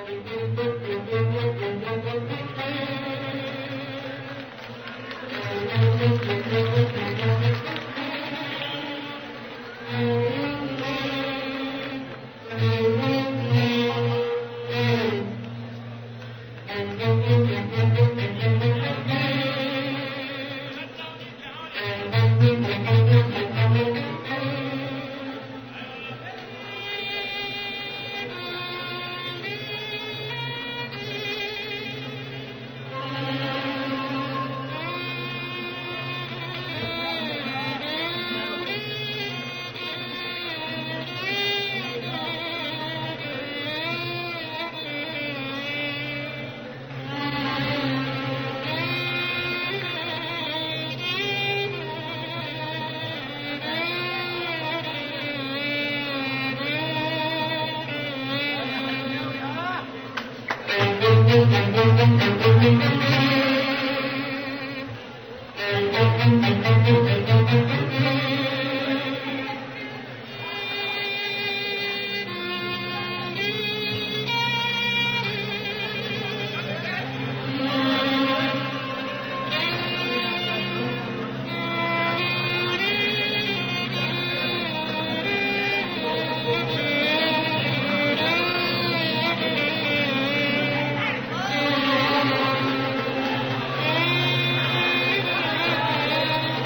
Thank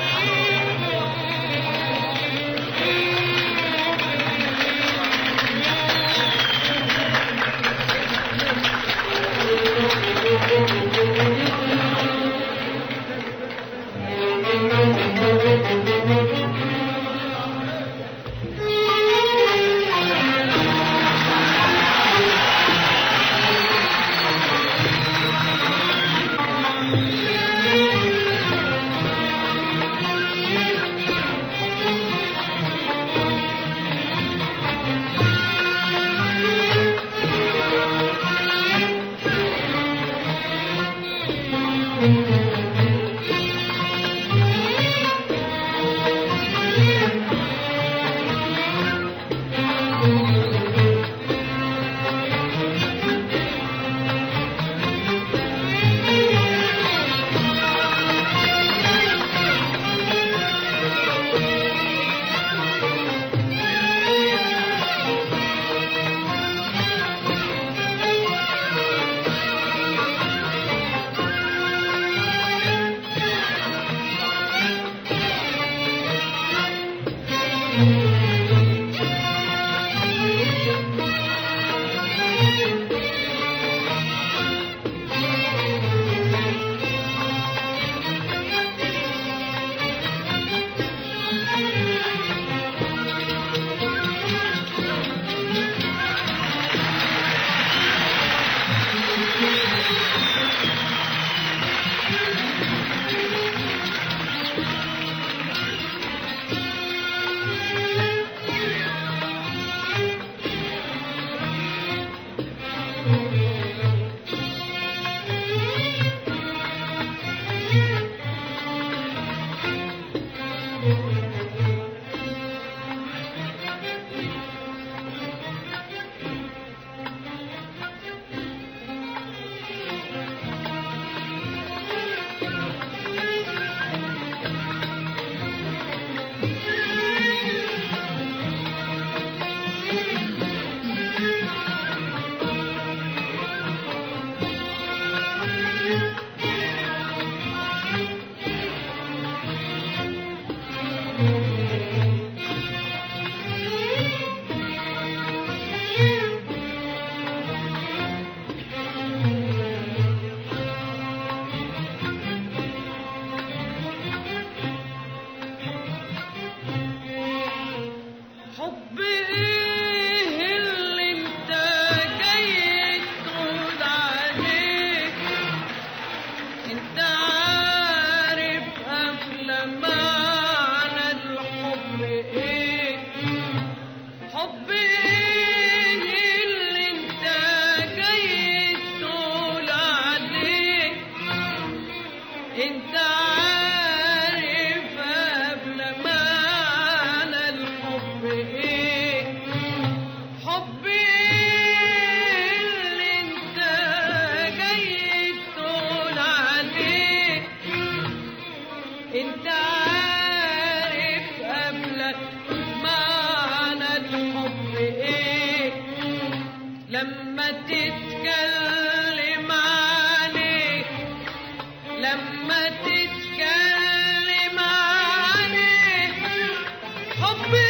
لما تتكلم عليه لما تتكلم عليه حبي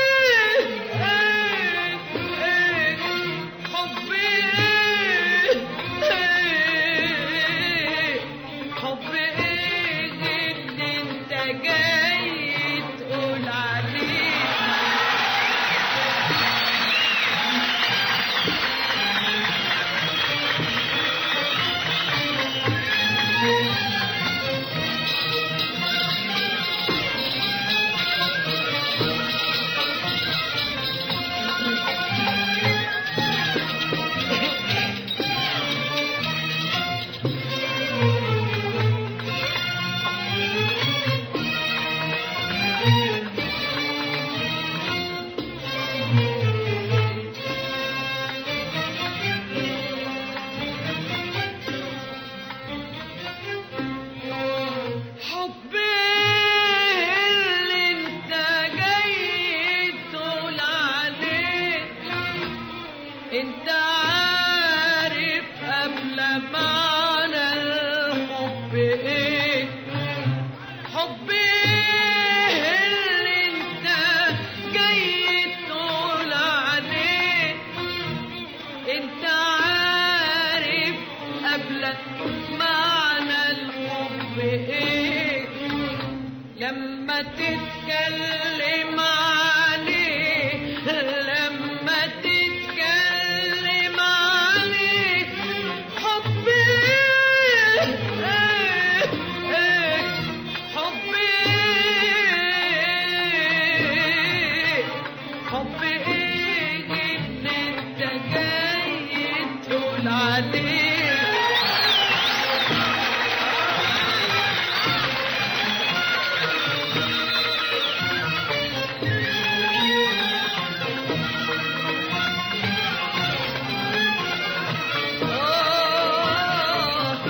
إيه إيه حبي إيه حبي إيه اللي انت جاي تقول عليه حبي اللي انت جاي تقول عليه انت عارف قبل معنى الحب ايه حبي اللي انت جاي تقول عليه انت عارف قبل معنى الحب ايه لما تتكلم عليه لما تتكلم عليه حبي ايه ايه حبي ايه حبي ايه اللي انت جاي تقول عليه آه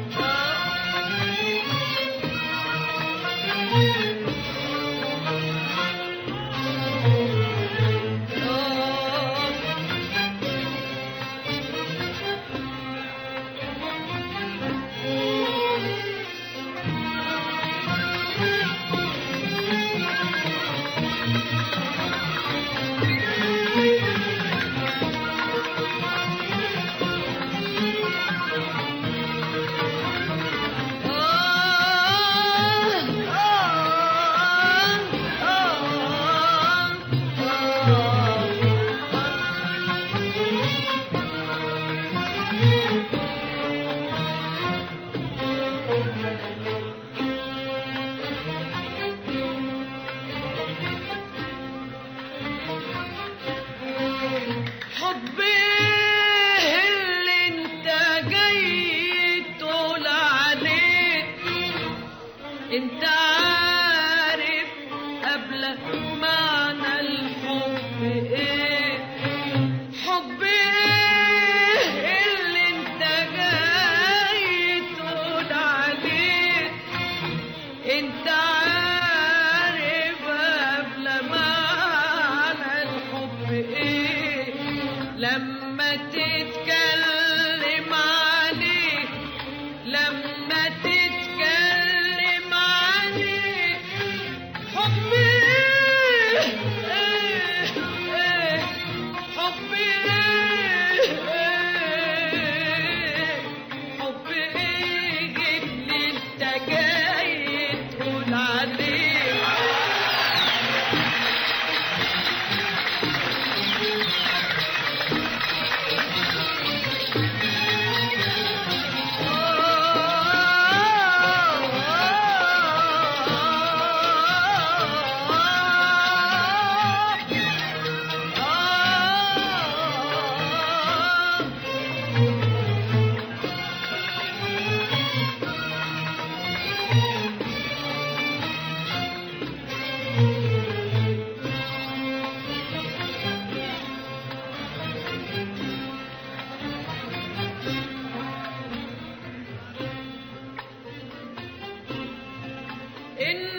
آه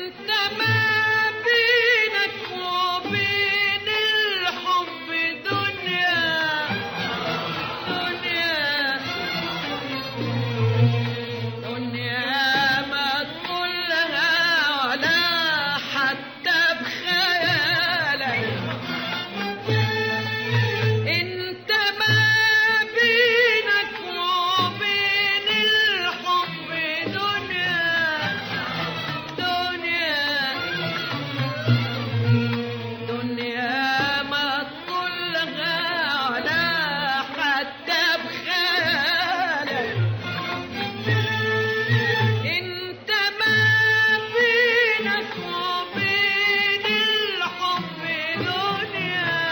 انت ما بينك وبين الحب دنيا دنيا دنيا ما تقولها ولا حتى بخيالك انت ما بينك وبين الحب دنيا دنيا دنيا ما تطلها ولا حتى بخيالك انت ما بينك وبين الحب دنيا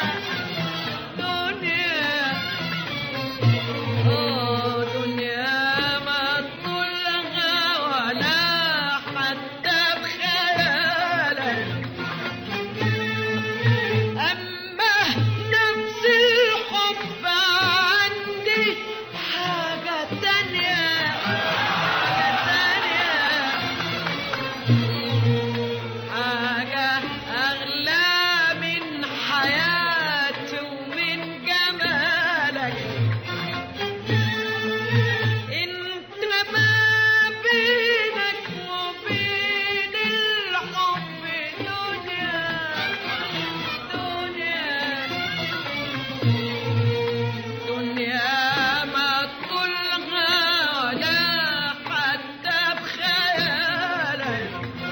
دنيا اه دنيا ما تطلها ولا حتى بخيالك أما نفس الحب عندي حاجة تانية حاجة تانية حاجة أغلى من حياتي ومن جمالك انت ما بينك وبين الحب دنيا دنيا دنيا ما تطلها ولا حتى بخيالك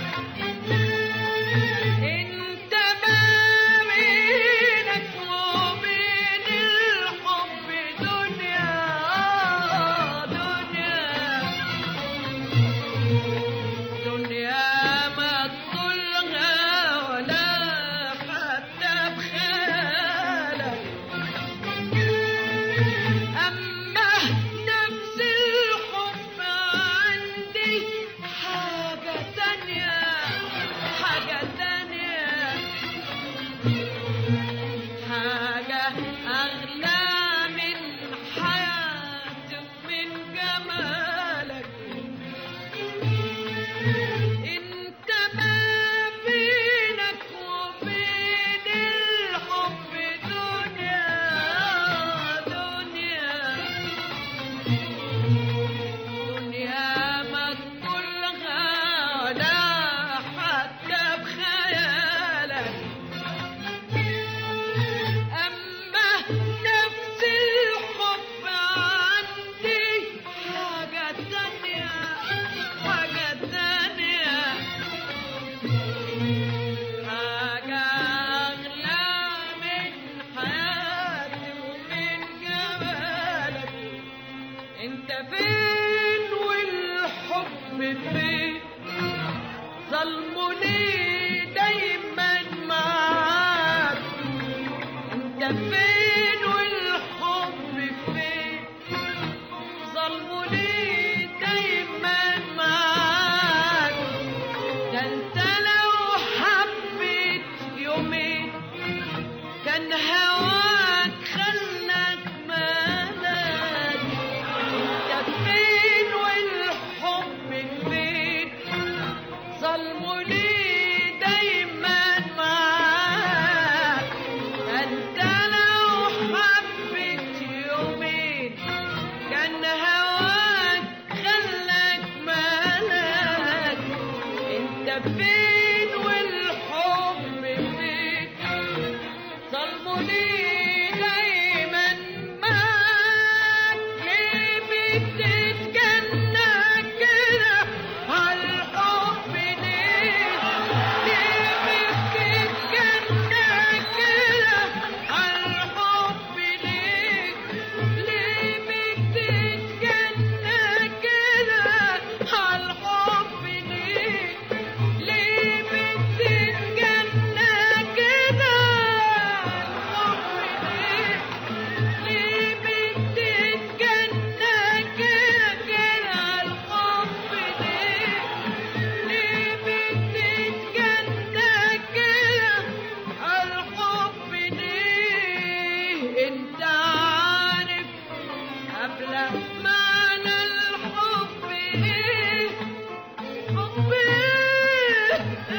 انت ما بينك وبين الحب دنيا دنيا دنيا ما تطلها ولا حتى بخيالك أما نفس الحب عندي حاجة تانية حاجة تانية حاجة أغلى من حياتي ومن جمالك انت ما بينك وبين الحب دنيا دنيا دنيا ما تطلها ولا حتى بخيالك أما نفس الحب عندي حاجة تانية حاجة تانية حاجة أغلى من حياتي ومن جمالك انت فين والحب فين ظلموني دايما معاك انت فين والحب فين ظلموني دايما معاك ده انت لو حبيت يومين كان هواك خلك مالك انت فين والحب فين ظلموني دايما معاك انت لو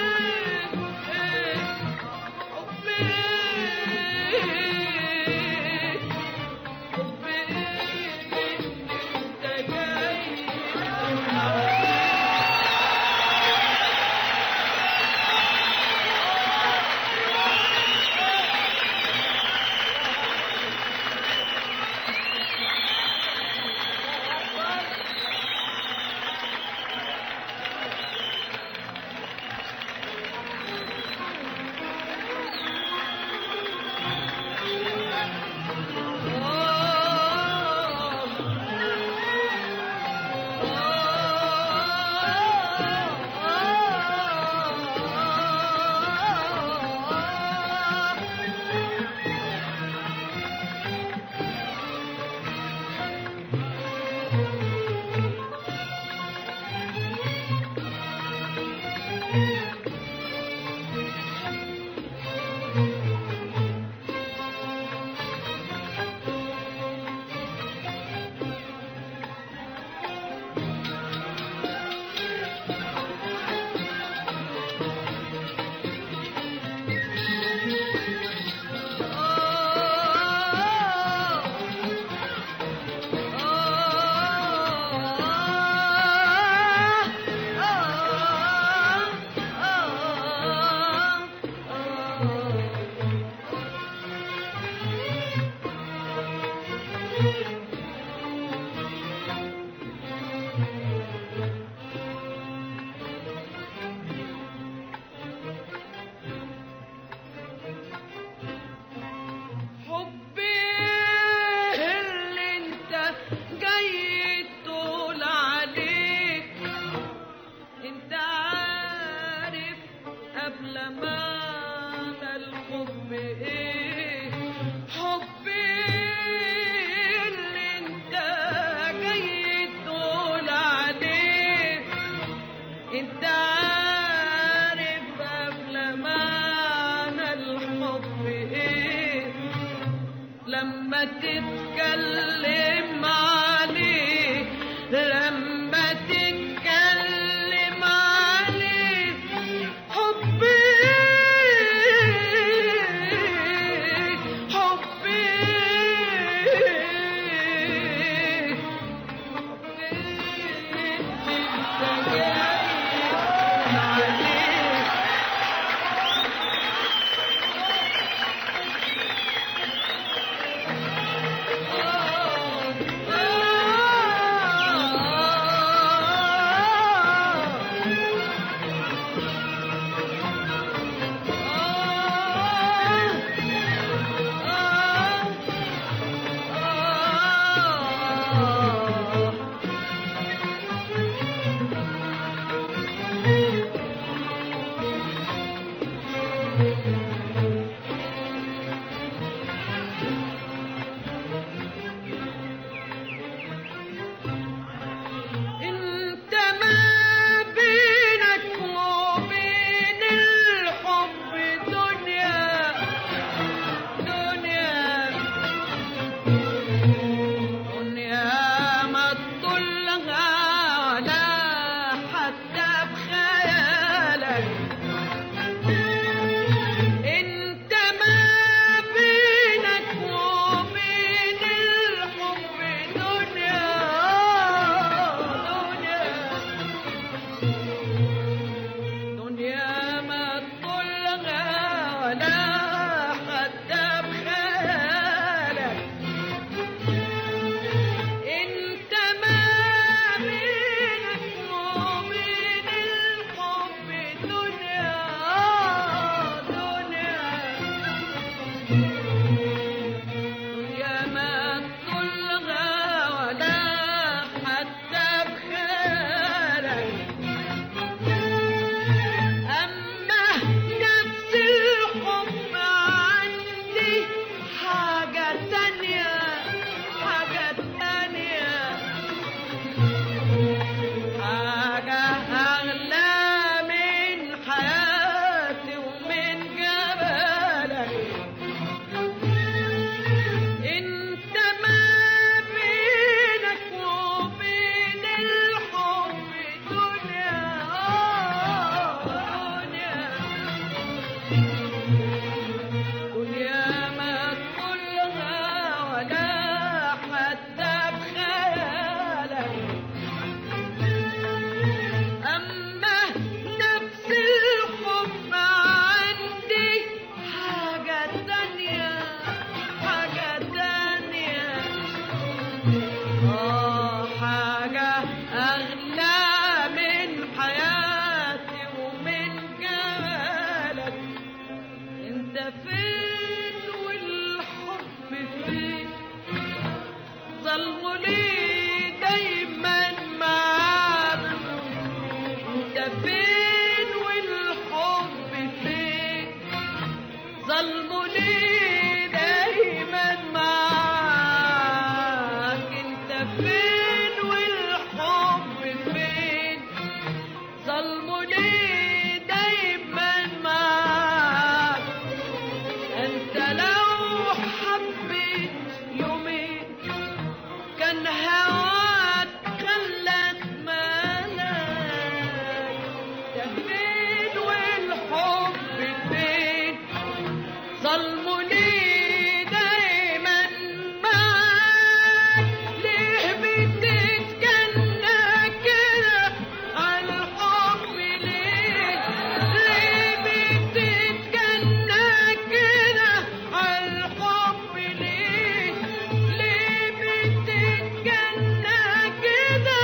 لما تتكلم عليه لما تتكلم عليه حبي حبي حبي انت جاي عليه دنيا ما تقولها ولا حتى بخيالك أما نفس الحب عندي حاجة تانية حاجة تانية آه حاجة أغلى من حياتي ومن جمالك انت فين والحب فين ظلموا ليه دايما معاك انت فين والحب فين ظلموا ليه دايما معاك انت فين والحب فين ظلموا ليه دايما معاك انت لو حبيت يومين كان هواك خلك مالك ده فين والحب فين ظلموا ليه دايما معاك ليه بتتجنى كده على الحب ليه ليه بتتجنى كده على الحب ليه ليه بتتجنى كده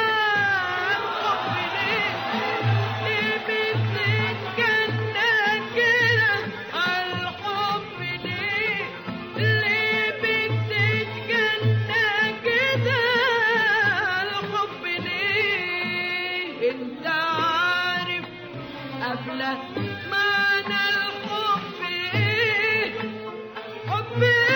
على الحب ليه ليه بتتجنى كده على الحب ليه ليه بتتجنى كده على الحب ليه انت عارف قبل معنى الحب ايه حب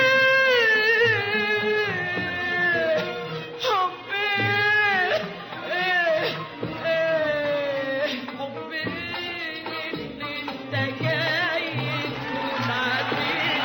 ايه حب ايه ايه ايه حب ايه اللي انت جاي تقول عليه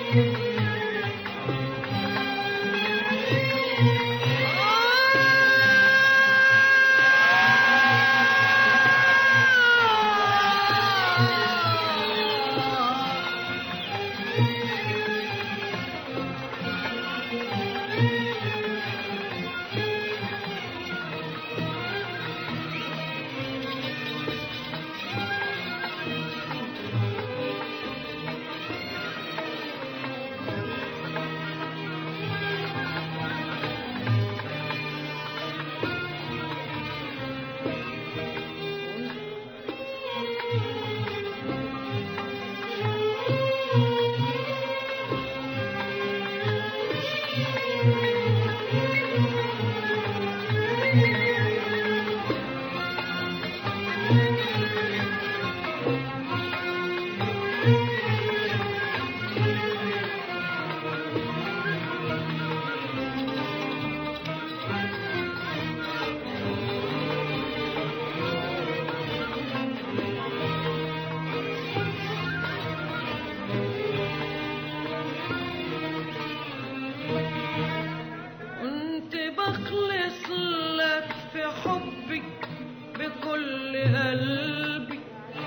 كنت بخلص لك في حبي بكل قلبي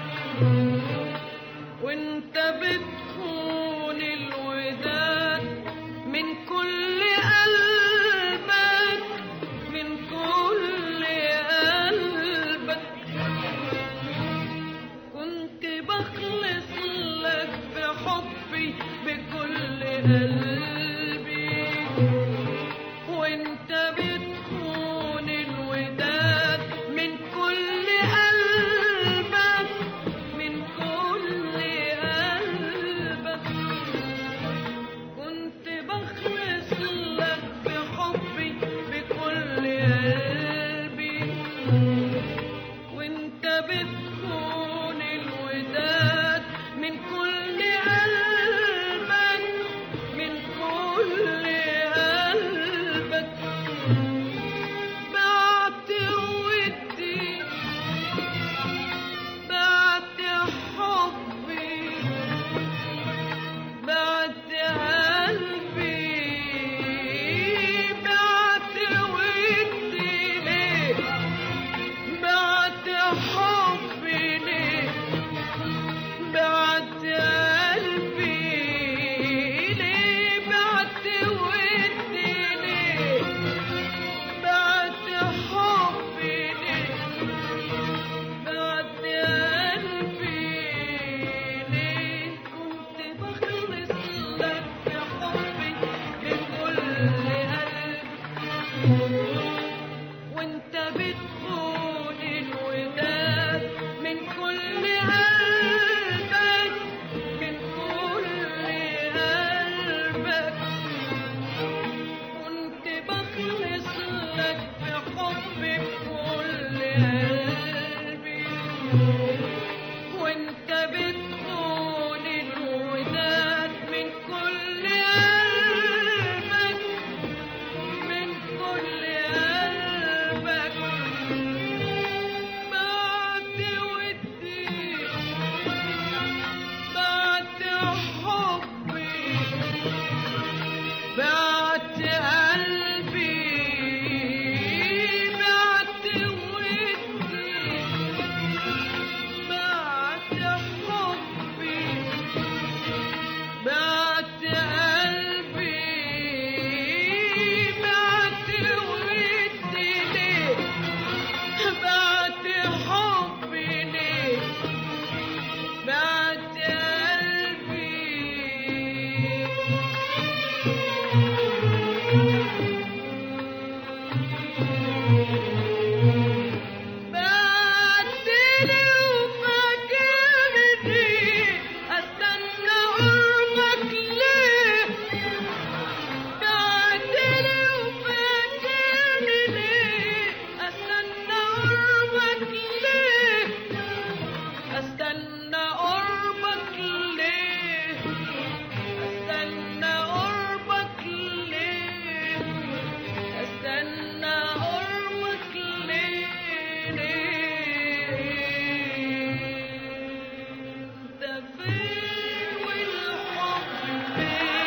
وانت بتخون الوداد من كل قلبك من كل قلبك كنت بخلص لك في حبي بكل قلبي وانت بتخون الوداد من كل قلبك من كل قلبك كنت بخلص لك في حبي بكل قلبي وانت بتخون الوداد من كل قلبك من كل قلبك بعت ودي بعت حبي بعت قلبي بعت ودي ليه بعت حبي ليه بعت قلبي ليه بعت ودي ليه بعت حبي ليه بعت قلبي ليه كنت بخلص لك في حبي بكل قلبي وانت بتخون الوداد من كل قلبك من كل قلبك كنت بخلص لك في حبي بكل قلبي وانت بتخون الوداد من كل قلبك من كل قلبك بعت ودي بعت حبي بعت قلبي بعت ودي بعت حبي بعت قلبي بعت ودي ليه بعت حبي ليه بعت قلبي بعتلي وفاكرني استنى قربك ليه بعتلي وفاكرني ليه استنى قربك ليه استنى قربك ليه استنى قربك ليه استنى قربك ليه ليه انت فين والحب فين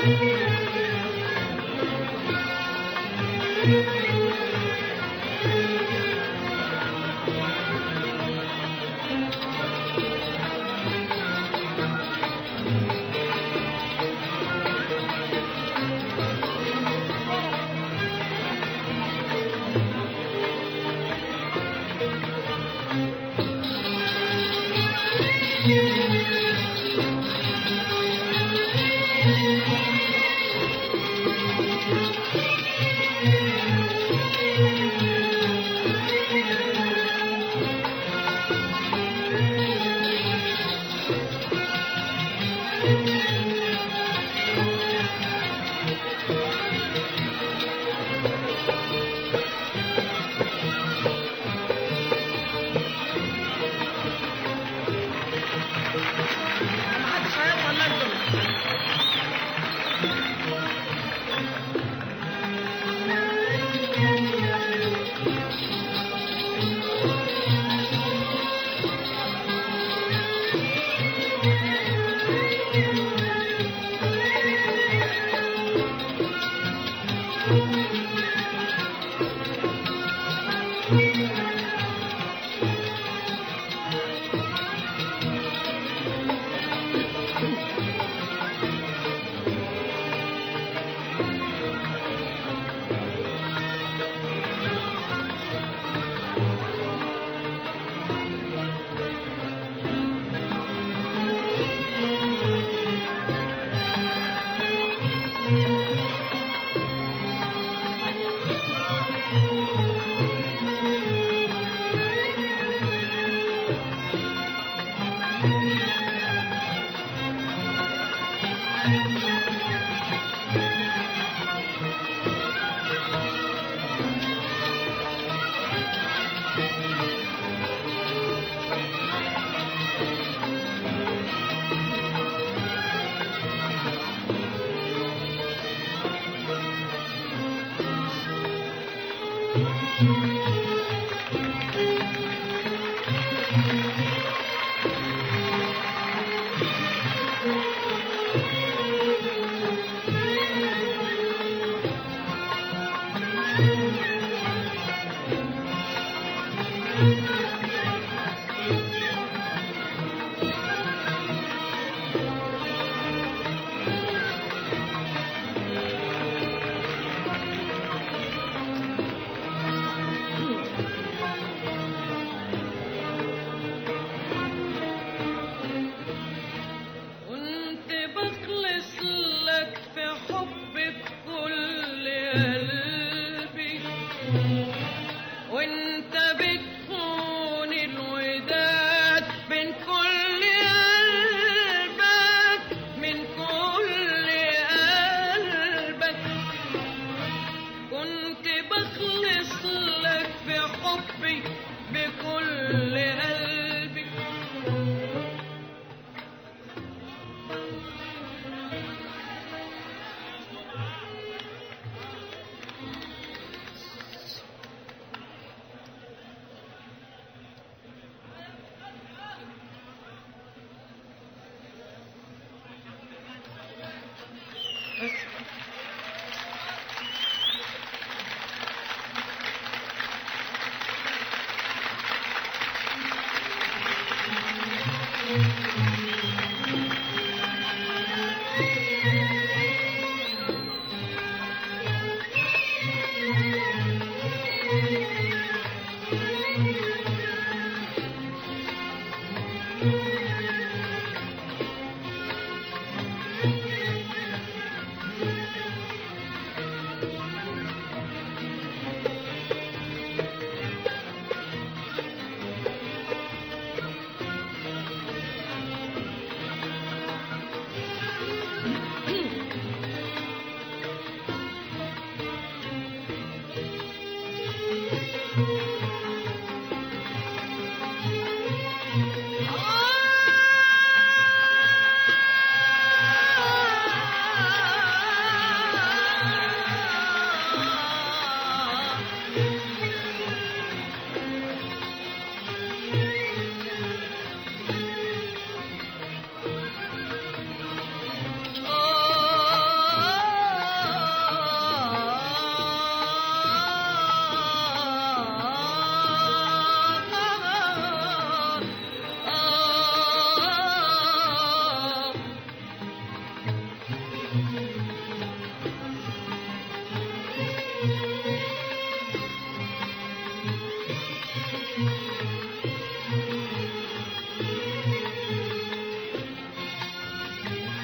محدش هيوصل لك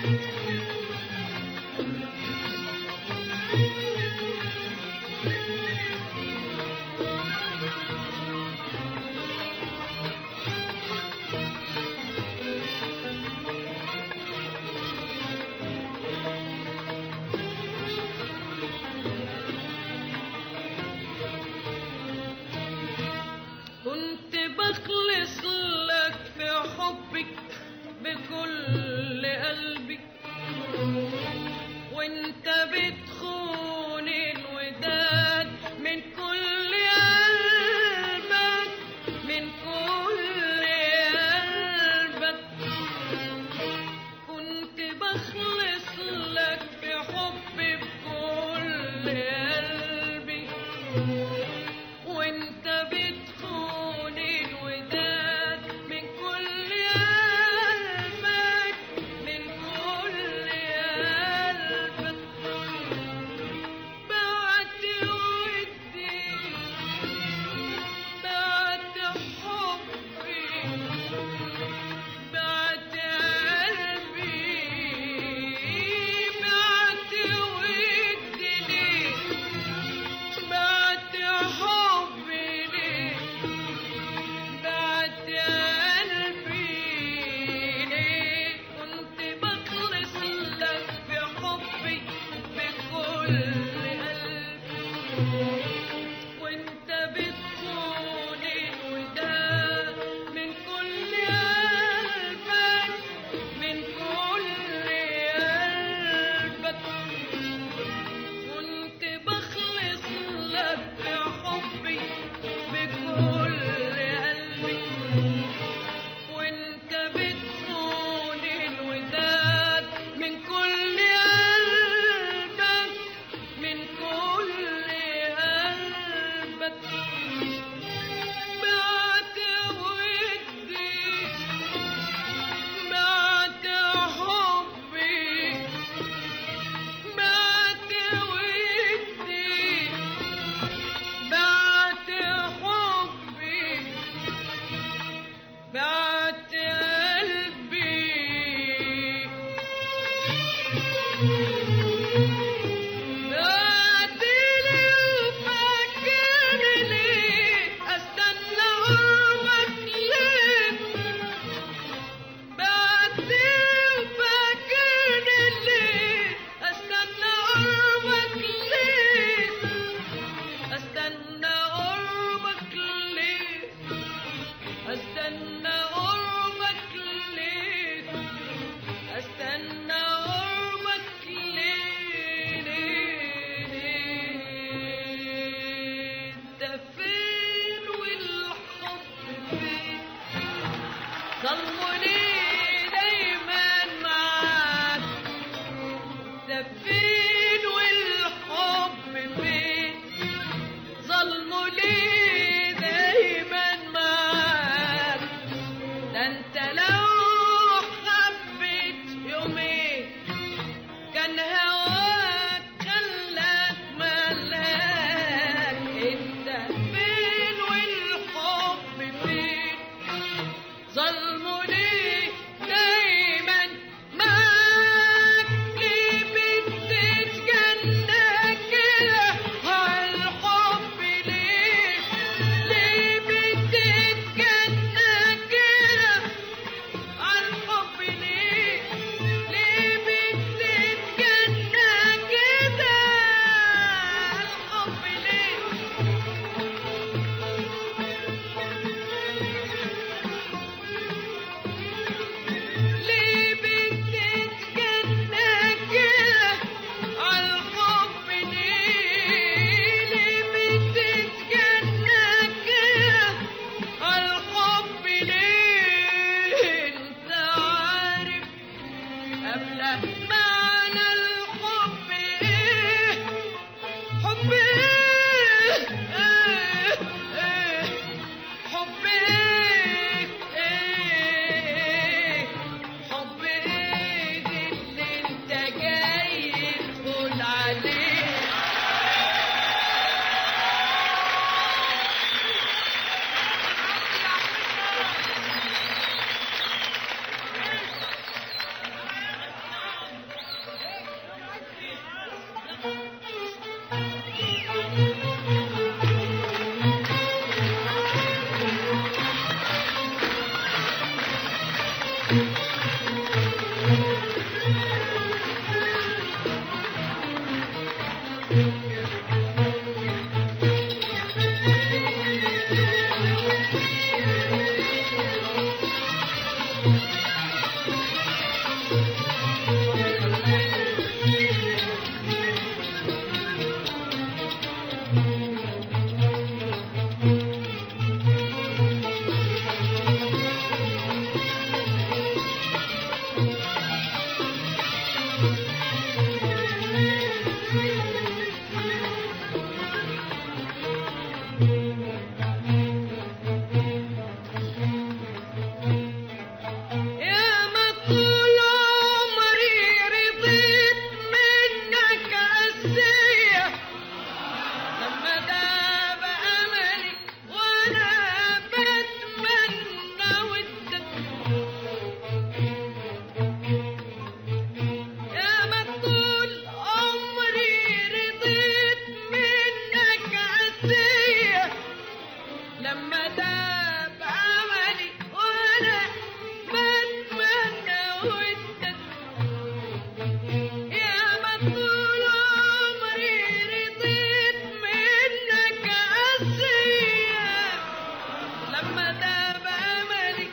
كنت بخلص لك في حبك بكل قلبي وانت بتخون الوداد من كل قلبك من كل قلبك كنت بخلص لك في حبي بكل قلبي وانت بتخون الوداد من كل قلبك من كل قلبك بعت ودي بعت حبي بعت قلبي بعت ودي ليك بعت حبي ليك بعت قلبي ليك كنت بخلص لك في حبي بكل قلبي وانت بتخون الوداد من كل قلبك من كل قلبك كنت بخلص لك في حبي بكل قلبي وانت بتخون الوداد من كل قلبك من كل قلبك بعت ودي بعت حبي بعت ودي بعت حبي بعت قلبي بعت لي وفاكر ليه استنى قربك ليه بعت وفاكر ليه استنى قربك ليه استنى قربك ليه استنى قربك ليه استنى قربك ليه ليه ليه انت فين والحب فين ظلموا ليه دايما معاك انت فين والحب فين ظلموا ليه دايما معاك ده انت لو حبيت يومين كان هواك خلاك ملاك انت فين والحب فين ظلموا ليه دايما معاك ليه بتتجنى كده عالحب ليه ليه بتتجنى كده عالحب ليه ليه بتتجنى كده عالحب ليه ليه بتتجنى كده عالحب ليه ليه بتتجنى كده عالحب ليه انت عارف قبل معنى الحب ايه حب ايه ايه ايه حب ايه ايه حب ايه دي اللي انت جاي تقول عليه يا ما طول عمري رضيت منك قسية لما داب أملي وأنا بتمنى ودك يا ما طول عمري رضيت منك قسية لما داب عملي وانا بتمنى ودك يا مطول عمري رضيت منك عسية لما داب عملي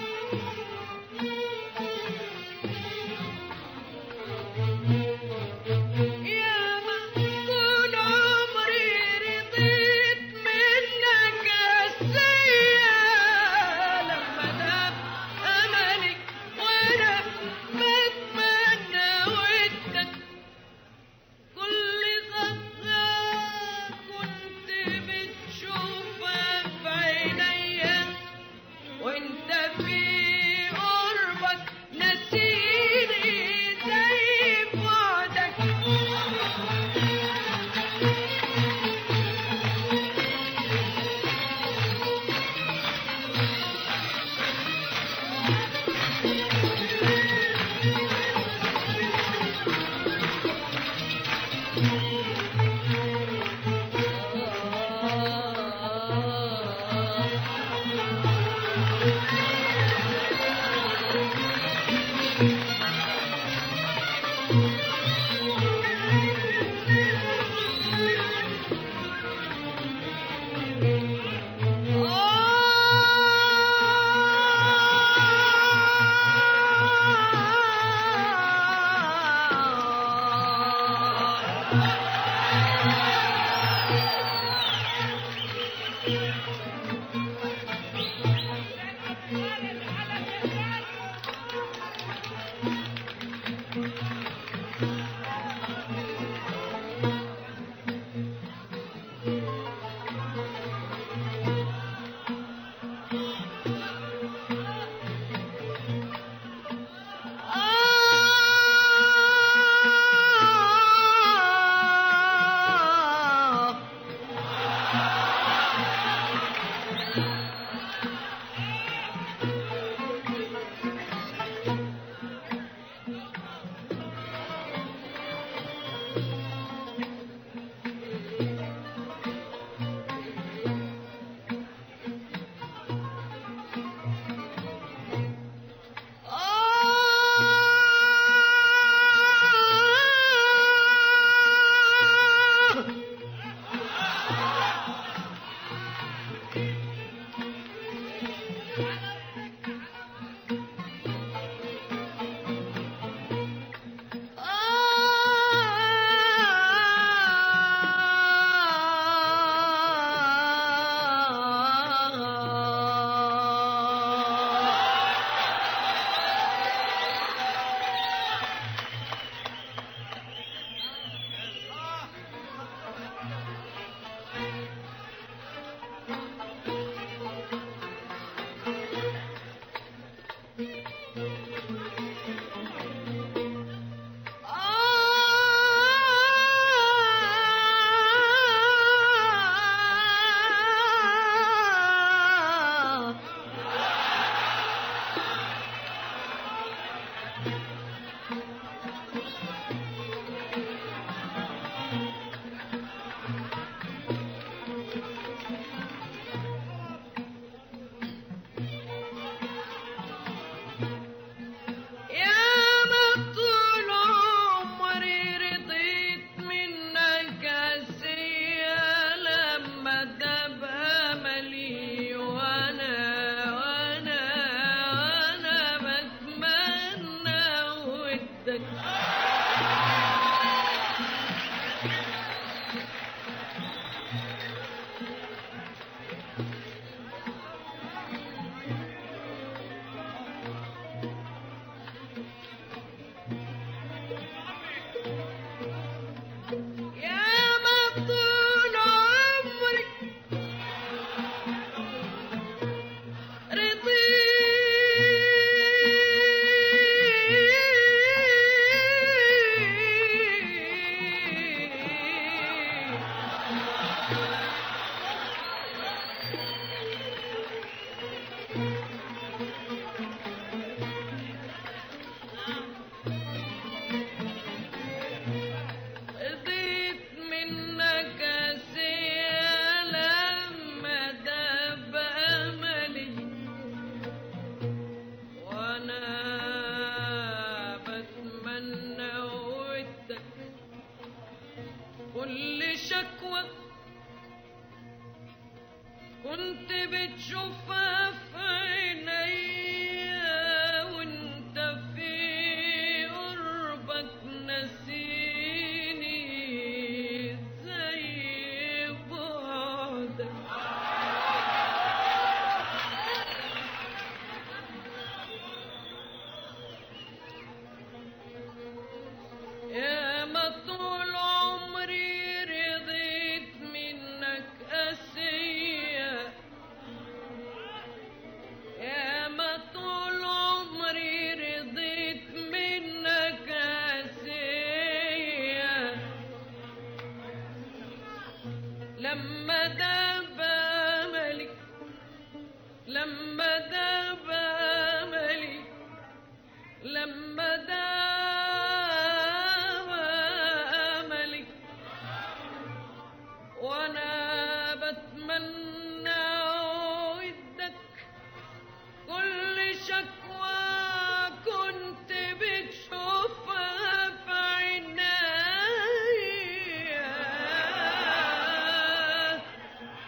يا مطول عمري رضيت منك عسية لما داب أملي وأنا بتمنى ودك كل غزة كنت بتشوفها في عينيا وانت في قربك نسيني زي بعدك ودك يا ما طول عمري رضيت رضيت منك يا لما دب أملي وأنا بتمنى ودك كل شكوى كنت بتشوفها في عينيا وانت في قربك نسيني زي بعدك يا ما طول عمري رضيت منك أسيا يا ما طول عمري رضيت منك أسيا لما داب أملي لما داب أملي لما دام أملي وأنا بتمنى ودك كل شكوى كنت بتشوفها في عينيا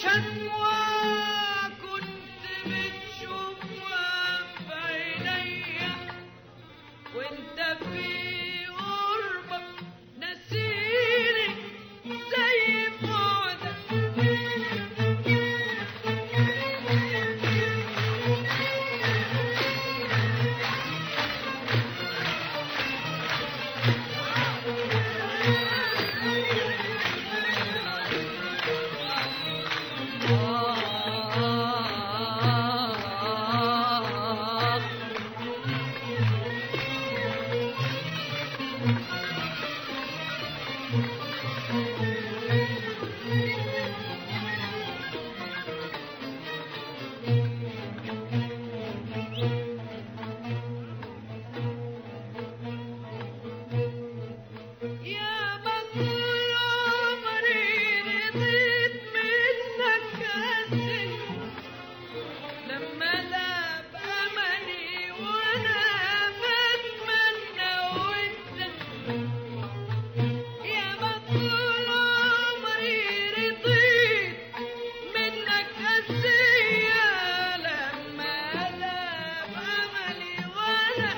شكوى كنت بتشوفها في عينيا وانت في قربك نسيني زي بعدك يا بطل عمري رضيت منك أسد لما داب أملي وأنا بتمنى وأنت يا بطل عمري رضيت منك أسية لما داب أملي وأنا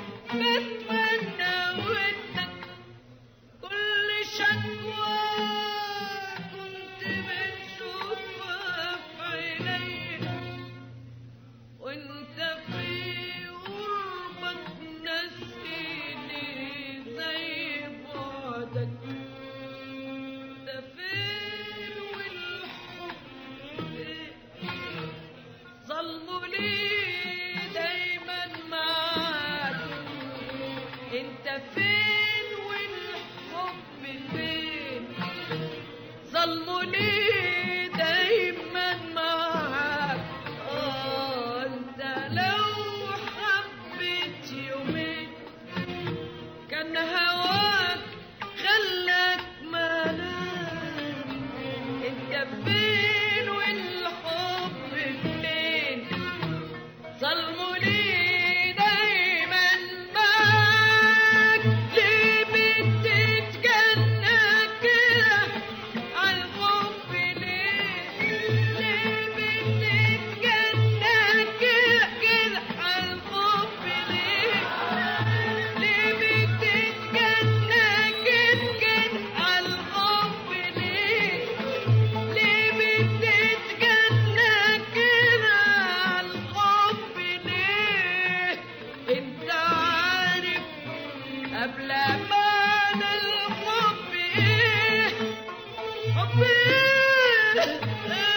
بتمنى وأنت كل شكوى كنت بتشوفها في عينيا وانت في قربك نسيني زي بعدك انت فين والحب فين ظلموا ليه دايما معاك انت فين والحب فين ظلموا ليه دايما معاك اه انت لو حبيت يومين كان هواك خلاك منام انت فين والحب فين ظلموا لي دايما معاك ليه بتتجنى كده عالحب ليه ليه بتتجنى كده كده عالحب ليه ليه بتتجنى كده كده عالحب ليه ليه بتتجنى كده عالحب ليه انت عارف قبل ما الحب ايه حب ايه